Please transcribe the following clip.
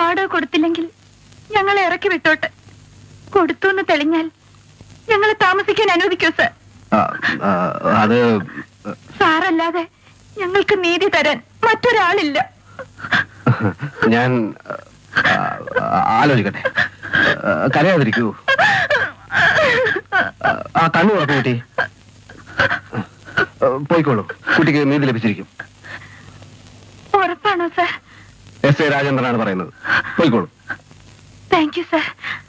വാടക കൊടുത്തില്ലെങ്കിൽ ഞങ്ങളെ ഇറക്കി വിട്ടോട്ടെ കൊടുത്തു എന്ന് തെളിഞ്ഞാൽ ഞങ്ങളെ താമസിക്കാൻ അനുവദിക്കൂ സർ ആ, ആ, അത് സാറല്ലാതെ ഞങ്ങൾക്ക് നീതി തരാൻ മറ്റൊരാളില്ല ഞാൻ ആ, ആ, ആലോചിക്കട്ടെ ആ, കരയാതിരിക്കൂ ആ കണ്ണു തുറക്കൂ കുട്ടി ആ, പോയിക്കോളൂ കുട്ടിക്ക് നീതി ലഭിച്ചിരിക്കും ഉറപ്പാണോ സർ എസ് എ രാജേന്ദ്രനാണ് പറയുന്നത് പോയിക്കോളൂ താങ്ക് യു സർ